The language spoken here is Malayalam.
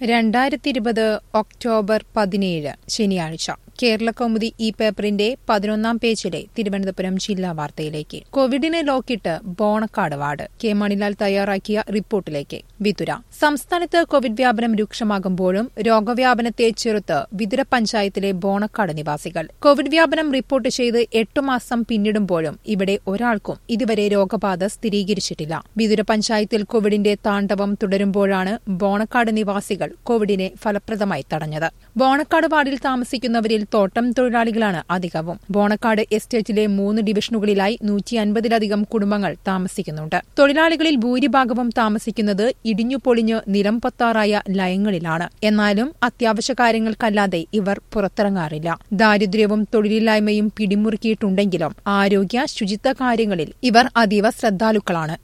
രണ്ടായിരത്തി ഇരുപത് ഒക്ടോബർ പതിനേഴ് ശനിയാഴ്ച കേരളകൗമുദി ഈ പേപ്പറിന്റെ പതിനൊന്നാം പേജിലെ തിരുവനന്തപുരം ജില്ലാ വാർത്തയിലേക്ക് കോവിഡിനെ ലോക്കിട്ട് ബോണക്കാട് വാർഡ് കെ മണിലാൽ തയ്യാറാക്കിയ റിപ്പോർട്ടിലേക്ക് വിതുര സംസ്ഥാനത്ത് കോവിഡ് വ്യാപനം രൂക്ഷമാകുമ്പോഴും രോഗവ്യാപനത്തെ ചെറുത്ത് വിതുര പഞ്ചായത്തിലെ ബോണക്കാട് നിവാസികൾ കോവിഡ് വ്യാപനം റിപ്പോർട്ട് ചെയ്ത് എട്ടു മാസം പിന്നിടുമ്പോഴും ഇവിടെ ഒരാൾക്കും ഇതുവരെ രോഗബാധ സ്ഥിരീകരിച്ചിട്ടില്ല വിതുര പഞ്ചായത്തിൽ കോവിഡിന്റെ താണ്ഡവം തുടരുമ്പോഴാണ് ബോണക്കാട് നിവാസികൾ കോവിഡിനെ ഫലപ്രദമായി തടഞ്ഞത് ബോണക്കാട് വാർഡിൽ താമസിക്കുന്നവരിൽ തോട്ടം തൊഴിലാളികളാണ് അധികവും ബോണക്കാട് എസ്റ്റേറ്റിലെ മൂന്ന് ഡിവിഷനുകളിലായി നൂറ്റി അൻപതിലധികം കുടുംബങ്ങൾ താമസിക്കുന്നുണ്ട് തൊഴിലാളികളിൽ ഭൂരിഭാഗവും താമസിക്കുന്നത് ഇടിഞ്ഞു പൊളിഞ്ഞ് നിലം പൊത്താറായ ലയങ്ങളിലാണ് എന്നാലും അത്യാവശ്യ കാര്യങ്ങൾക്കല്ലാതെ ഇവർ പുറത്തിറങ്ങാറില്ല ദാരിദ്ര്യവും തൊഴിലില്ലായ്മയും പിടിമുറുക്കിയിട്ടുണ്ടെങ്കിലും ആരോഗ്യ ശുചിത്വ കാര്യങ്ങളിൽ ഇവർ അതീവ ശ്രദ്ധാലുക്കളാണ്